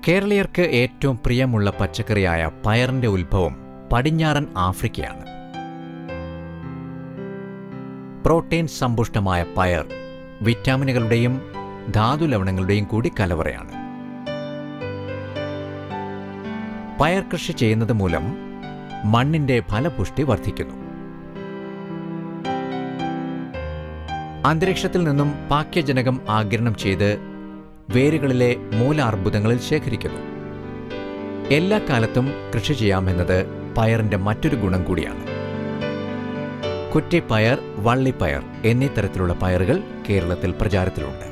കേരളീയർക്ക് ഏറ്റവും പ്രിയമുള്ള പച്ചക്കറിയായ പയറിന്റെ ഉത്ഭവം പടിഞ്ഞാറൻ ആഫ്രിക്കയാണ് പ്രോട്ടീൻ സമ്പുഷ്ടമായ പയർ വിറ്റാമിനുകളുടെയും ധാതുലവണങ്ങളുടെയും കൂടി കലവറയാണ് പയർ കൃഷി ചെയ്യുന്നത് മൂലം മണ്ണിന്റെ ഫലപുഷ്ടി വർദ്ധിക്കുന്നു അന്തരീക്ഷത്തിൽ നിന്നും പാക്യജനകം ആഗിരണം ചെയ്ത് വേരുകളിലെ മൂലാർബുദങ്ങളിൽ ശേഖരിക്കുന്നു എല്ലാ കാലത്തും കൃഷി ചെയ്യാമെന്നത് പയറിന്റെ മറ്റൊരു ഗുണം കൂടിയാണ് കുറ്റിപ്പയർ വള്ളിപ്പയർ എന്നീ തരത്തിലുള്ള പയറുകൾ കേരളത്തിൽ പ്രചാരത്തിലുണ്ട്